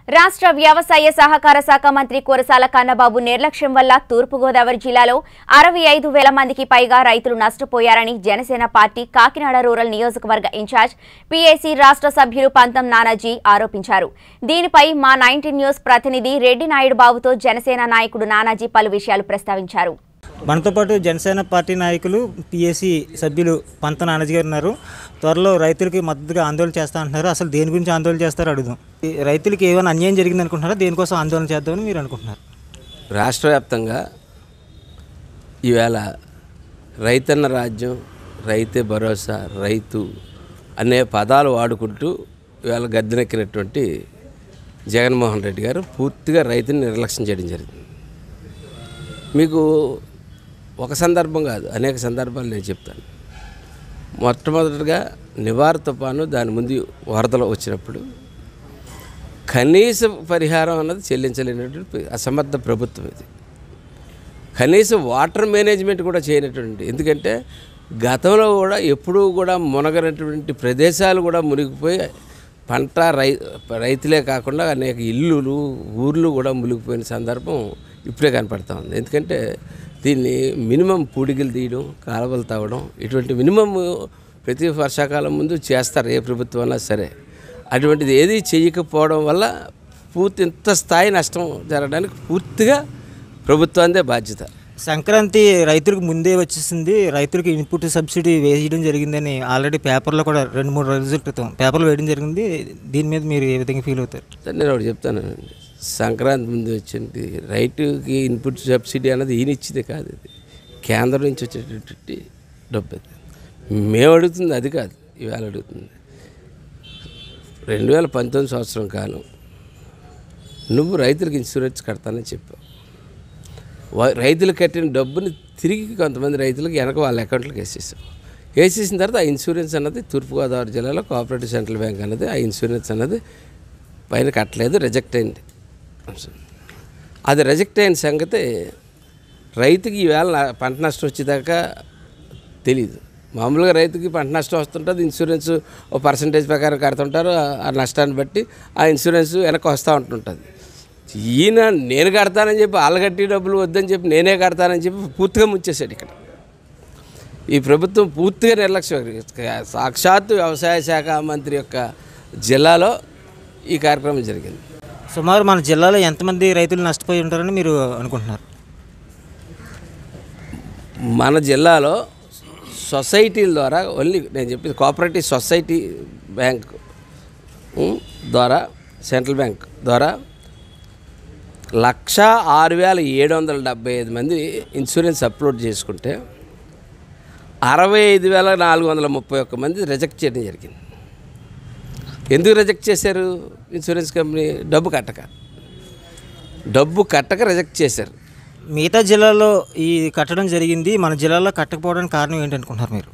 రాష్ట్ర వ్యవసాయ సహకార శాఖ మంత్రి కురసాల కన్నబాబు నిర్లక్ష్యం వల్ల తూర్పుగోదావరి జిల్లాలో అరవై ఐదు వేల మందికి పైగా రైతులు నష్టపోయారని జనసేన పార్టీ కాకినాడ రూరల్ నియోజకవర్గ ఇన్ఛార్జ్ పీఏసీ రాష్ట్ర సభ్యులు పంతం నానాజీ ఆరోపించారు దీనిపై మా నైన్టీన్ న్యూస్ ప్రతినిధి రెడ్డి నాయుడు బాబుతో జనసేన నాయకుడు నానాజీ పలు విషయాలు ప్రస్తావించారు మనతో పాటు జనసేన పార్టీ నాయకులు పిఎస్సి సభ్యులు పంత నానజీ గారు ఉన్నారు త్వరలో రైతులకి మద్దతుగా ఆందోళన చేస్తా అంటున్నారు అసలు దేని గురించి ఆందోళన చేస్తారో అడుగుదాం ఈ రైతులకి ఏమైనా అన్యాయం జరిగింది అనుకుంటున్నారా దేనికోసం ఆందోళన చేద్దామని మీరు అనుకుంటున్నారు రాష్ట్ర వ్యాప్తంగా ఈవేళ రైతన్న రాజ్యం రైతే భరోసా రైతు అనే పదాలు వాడుకుంటూ ఇవాళ గద్దెనెక్కినటువంటి జగన్మోహన్ రెడ్డి గారు పూర్తిగా రైతుని నిర్లక్ష్యం చేయడం జరిగింది మీకు ఒక సందర్భం కాదు అనేక సందర్భాలు నేను చెప్తాను మొట్టమొదటిగా నివార తుఫాను దాని ముందు వరదలు వచ్చినప్పుడు కనీస పరిహారం అన్నది చెల్లించలేనటువంటి అసమర్థ ప్రభుత్వం ఇది కనీసం వాటర్ మేనేజ్మెంట్ కూడా చేయనటువంటి ఎందుకంటే గతంలో కూడా ఎప్పుడూ కూడా మునగనటువంటి ప్రదేశాలు కూడా మునిగిపోయి పంట రై రైతులే కాకుండా అనేక ఇల్లులు ఊర్లు కూడా మునిగిపోయిన సందర్భం ఇప్పుడే కనపడతా ఉంది ఎందుకంటే దీన్ని మినిమం పూడికలు తీయడం కాలువలు తవ్వడం ఇటువంటి మినిమం ప్రతి వర్షాకాలం ముందు చేస్తారు ఏ ప్రభుత్వం అయినా సరే అటువంటిది ఏది చేయకపోవడం వల్ల పూర్తి ఇంత స్థాయి నష్టం జరగడానికి పూర్తిగా ప్రభుత్వాందే బాధ్యత సంక్రాంతి రైతులకు ముందే వచ్చేసింది రైతులకు ఇన్పుట్ సబ్సిడీ వేయడం జరిగిందని ఆల్రెడీ పేపర్లో కూడా రెండు మూడు రోజుల క్రితం పేపర్లో వేయడం జరిగింది దీని మీద మీరు ఏ విధంగా ఫీల్ అవుతారు సరే నేను ఒకటి చెప్తాను సంక్రాంతి ముందు వచ్చింది రైతుకి ఇన్పుట్ సబ్సిడీ అన్నది ఈయన ఇచ్చింది కాదు ఇది కేంద్రం నుంచి వచ్చేటటువంటి డబ్బు అది మేము అడుగుతుంది అది కాదు ఇవాళ అడుగుతుంది రెండు వేల పంతొమ్మిది సంవత్సరం కాను నువ్వు రైతులకు ఇన్సూరెన్స్ కడతానని చెప్పావు వా- రైతులు కట్టిన డబ్బుని తిరిగి కొంతమంది రైతులకు వెనక వాళ్ళ అకౌంట్లోకి వేసేసాం వేసేసిన తర్వాత ఆ ఇన్సూరెన్స్ అన్నది తూర్పుగోదావరి జిల్లాలో కోఆపరేటివ్ సెంట్రల్ బ్యాంక్ అన్నది ఆ ఇన్సూరెన్స్ అన్నది పైన కట్టలేదు రిజెక్ట్ అయింది అది రిజెక్ట్ అయిన సంగతి రైతుకి ఈవేళ నా- పంట నష్టం వచ్చేదాకా తెలియదు మామూలుగా రైతుకి పంట నష్టం వస్తుంటుంది ఇన్సూరెన్స్ ఓ పర్సంటేజ్ ప్రకారం కడుతుంటారు ఆ- ఆ నష్టాన్ని బట్టి ఆ ఇన్సూరెన్స్ వెనక్కి వస్తూ ఉంటుంటుంది ఈయన నేను కడతానని చెప్పి వాళ్ళు కట్టి డబ్బులు వద్దని చెప్పి నేనే కడతానని చెప్పి పూర్తిగా ముంచేశాడు ఇక్కడ ఈ ప్రభుత్వం పూర్తిగా నిర్లక్ష్యం సాక్షాత్తు వ్యవసాయ శాఖ మంత్రి యొక్క జిల్లాలో ఈ కార్యక్రమం జరిగింది సుమారు మన జిల్లాలో ఎంతమంది రైతులు నష్టపోయి ఉంటారని మీరు అనుకుంటున్నారు మన జిల్లాలో సొసైటీల ద్వారా ఓన్లీ నేను చెప్పింది కోఆపరేటివ్ సొసైటీ బ్యాంక్ ఉమ్, ద్వారా సెంట్రల్ బ్యాంక్ ద్వారా లక్ష ఆరు వేల ఏడు వందల డెబ్బై ఐదు మంది ఇన్సూరెన్స్ అప్లోడ్ చేసుకుంటే అరవై ఐదు వేల నాలుగు వందల ముప్పై ఒక్క మంది రిజెక్ట్ చేయడం జరిగింది ఎందుకు రిజెక్ట్ చేశారు ఇన్సూరెన్స్ కంపెనీ డబ్బు కట్టక డబ్బు కట్టక రిజెక్ట్ చేశారు మిగతా జిల్లాలో ఈ కట్టడం జరిగింది మన జిల్లాలో కట్టకపోవడానికి కారణం ఏంటనుకుంటున్నారు మీరు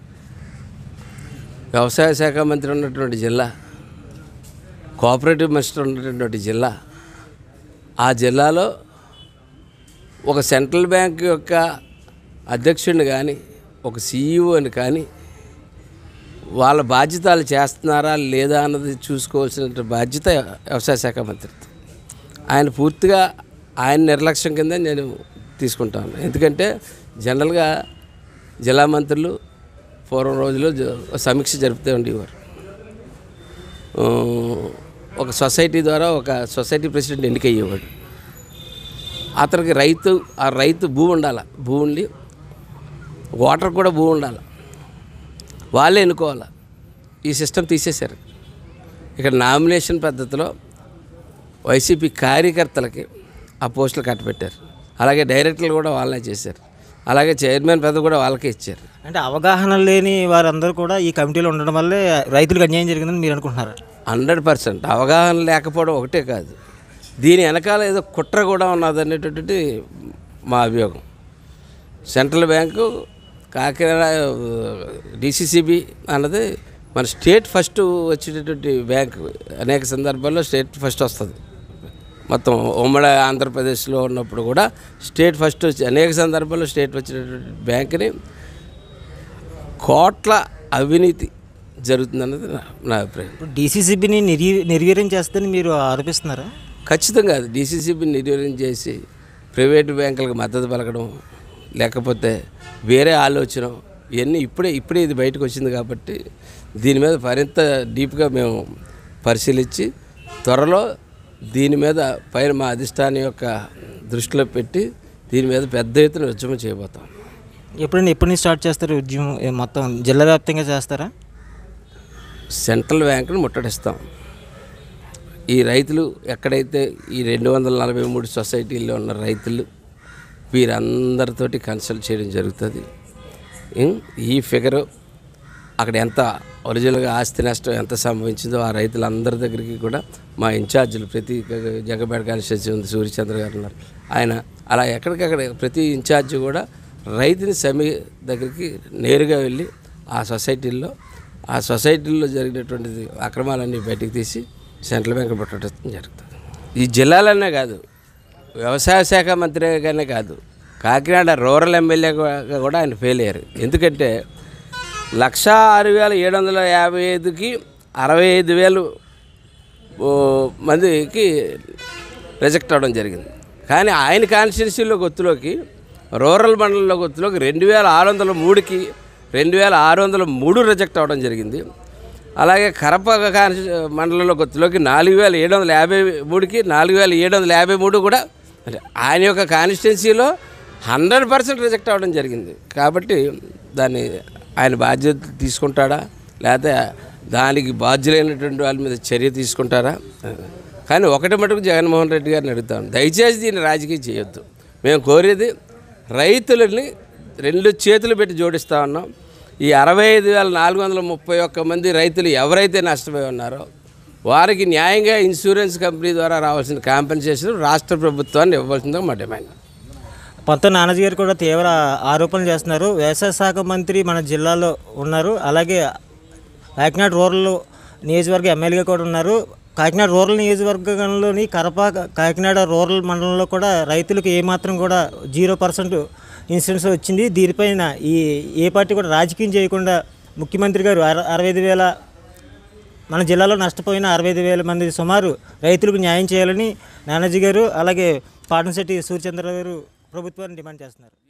వ్యవసాయ శాఖ మంత్రి ఉన్నటువంటి జిల్లా కోఆపరేటివ్ మినిస్టర్ ఉన్నటువంటి జిల్లా ఆ జిల్లాలో ఒక సెంట్రల్ బ్యాంక్ యొక్క అధ్యక్షుడిని కానీ ఒక సీఈఓని కానీ వాళ్ళ బాధ్యతలు చేస్తున్నారా లేదా అన్నది చూసుకోవాల్సిన బాధ్యత వ్యవసాయ శాఖ మంత్రి ఆయన పూర్తిగా ఆయన నిర్లక్ష్యం కింద నేను తీసుకుంటాను ఎందుకంటే జనరల్గా జిల్లా మంత్రులు పూర్వం రోజుల్లో జ- సమీక్ష జరుపుతూ ఉండేవారు ఆ, ఒక సొసైటీ ద్వారా ఒక సొసైటీ ప్రెసిడెంట్ ఎన్నికయ్యేవాడు అతనికి రైతు ఆ రైతు భూమి ఉండాలి భూమి ఉండి వాటర్ కూడా భూమి ఉండాలి వాళ్ళే ఎన్నుకోవాలి ఈ సిస్టమ్ తీసేశారు ఇక్కడ నామినేషన్ పద్ధతిలో వైసీపీ కార్యకర్తలకి ఆ పోస్టులు కట్టబెట్టారు అలాగే డైరెక్టర్లు కూడా వాళ్ళనే చేశారు అలాగే చైర్మన్ పదవి కూడా వాళ్ళకే ఇచ్చారు అంటే అవగాహన లేని వారందరూ కూడా ఈ కమిటీలో ఉండడం వల్లే రైతులకు అన్యాయం జరిగిందని మీరు అనుకుంటున్నారు హండ్రెడ్ పర్సెంట్ అవగాహన లేకపోవడం ఒకటే కాదు దీని వెనకాల ఏదో కుట్ర కూడా ఉన్నదనేటటువంటి మా అభియోగం సెంట్రల్ బ్యాంకు కాకినాడ డిసిసిబి అన్నది మన స్టేట్ ఫస్ట్ వచ్చేటటువంటి బ్యాంక్ అనేక సందర్భాల్లో స్టేట్ ఫస్ట్ వస్తుంది మొత్తం ఉమ్మడి ఆంధ్రప్రదేశ్లో ఉన్నప్పుడు కూడా స్టేట్ ఫస్ట్ వచ్చి అనేక సందర్భాల్లో స్టేట్ వచ్చినటువంటి బ్యాంక్ని కోట్ల అవినీతి జరుగుతుందన్నది నా నా అభిప్రాయం ఇప్పుడు డీసీసీబీని నిర్వీ నిర్వీర్యం చేస్తుందని మీరు ఆరోపిస్తున్నారా ఖచ్చితంగా అది డీసీసీబీని నిర్వీర్యం చేసి ప్రైవేటు బ్యాంకులకు మద్దతు పలకడం లేకపోతే వేరే ఆలోచన ఇవన్నీ ఇప్పుడే ఇప్పుడే ఇది బయటకు వచ్చింది కాబట్టి దీని మీద మరింత డీప్గా మేము పరిశీలించి త్వరలో దీని మీద పైన మా అధిష్టానం యొక్క దృష్టిలో పెట్టి దీని మీద పెద్ద ఎత్తున ఉద్యమం చేయబోతాం ఎప్పుడైనా ఎప్పటి నుంచి స్టార్ట్ చేస్తారు ఉద్యమం ఏ మొత్తం జిల్లా వ్యాప్తంగా చేస్తారా సెంట్రల్ బ్యాంకును ముట్టడిస్తాం ఈ రైతులు ఎక్కడైతే ఈ రెండు వందల నలభై మూడు సొసైటీల్లో ఉన్న రైతులు వీరందరితోటి కన్సల్ట్ చేయడం జరుగుతుంది ఉం? ఈ ఫిగరు అక్కడ ఎంత ఒరిజినల్గా ఆస్తి నష్టం ఎంత సంభవించిందో ఆ రైతులందరి దగ్గరికి కూడా మా ఇన్ఛార్జీలు ప్రతి జగబేడ కాన్స్టిట్యూన్సీ ఉంది సూర్యచంద్ర గారు ఉన్నారు ఆయన అలా ఎక్కడికక్కడ ప్రతి ఇన్ఛార్జి కూడా రైతుని సమీ దగ్గరికి నేరుగా వెళ్ళి ఆ సొసైటీల్లో ఆ సొసైటీల్లో జరిగినటువంటి అక్రమాలన్నీ బయటికి తీసి సెంట్రల్ బ్యాంక్ పట్టడం జరుగుతుంది ఈ జిల్లాలనే కాదు వ్యవసాయ శాఖ మంత్రిగానే కాదు కాకినాడ రూరల్ ఎమ్మెల్యేగా కూడా ఆయన ఫెయిల్ అయ్యారు ఎందుకంటే లక్ష ఆరు వేల ఏడు వందల యాభై ఐదుకి అరవై ఐదు వేలు ఓ, మందికి రిజెక్ట్ అవ్వడం జరిగింది కానీ ఆయన కాన్స్టిట్యున్సీలో గుర్తులోకి రూరల్ మండలంలో గుర్తులోకి రెండు వేల ఆరు వందల మూడుకి రెండు వేల ఆరు వందల మూడు రిజెక్ట్ అవ్వడం జరిగింది అలాగే కరప కాన్స్టి మండలంలో గుర్తులోకి నాలుగు వేల ఏడు వందల యాభై మూడుకి నాలుగు వేల ఏడు వందల యాభై మూడు కూడా అంటే ఆయన యొక్క కాన్స్టిట్యున్సీలో హండ్రెడ్ పర్సెంట్ రిజెక్ట్ అవ్వడం జరిగింది కాబట్టి దాన్ని ఆయన బాధ్యత తీసుకుంటాడా లేకపోతే దానికి బాధ్యులైనటువంటి వాళ్ళ మీద చర్య తీసుకుంటారా కానీ ఒకటి మటుకు జగన్మోహన్ రెడ్డి గారిని అడుగుతాం దయచేసి దీన్ని రాజకీయం చేయొద్దు మేము కోరేది రైతులని రెండు చేతులు పెట్టి జోడిస్తా ఉన్నాం ఈ అరవై ఐదు వేల నాలుగు వందల ముప్పై ఒక్క మంది రైతులు ఎవరైతే నష్టపోయి ఉన్నారో వారికి న్యాయంగా ఇన్సూరెన్స్ కంపెనీ ద్వారా రావాల్సిన కాంపెన్సేషన్ రాష్ట్ర ప్రభుత్వాన్ని ఇవ్వాల్సిందో మా డిమాండ్ పంత నానాజీ గారు కూడా తీవ్ర ఆరోపణలు చేస్తున్నారు వ్యవసాయ శాఖ మంత్రి మన జిల్లాలో ఉన్నారు అలాగే కాకినాడ రూరల్ నియోజకవర్గ ఎమ్మెల్యేగా కూడా ఉన్నారు కాకినాడ రూరల్ నియోజకవర్గంలోని కరప కాకినాడ రూరల్ మండలంలో కూడా రైతులకు ఏమాత్రం కూడా జీరో పర్సెంట్ ఇన్సూరెన్స్ వచ్చింది దీనిపైన ఈ ఏ పార్టీ కూడా రాజకీయం చేయకుండా ముఖ్యమంత్రి గారు అర అరవై ఐదు వేల మన జిల్లాలో నష్టపోయిన అరవై ఐదు వేల మంది సుమారు రైతులకు న్యాయం చేయాలని నానాజీ గారు అలాగే పాటంశెట్టి సూర్యచంద్ర గారు ప్రభుత్వాన్ని డిమాండ్ చేస్తున్నారు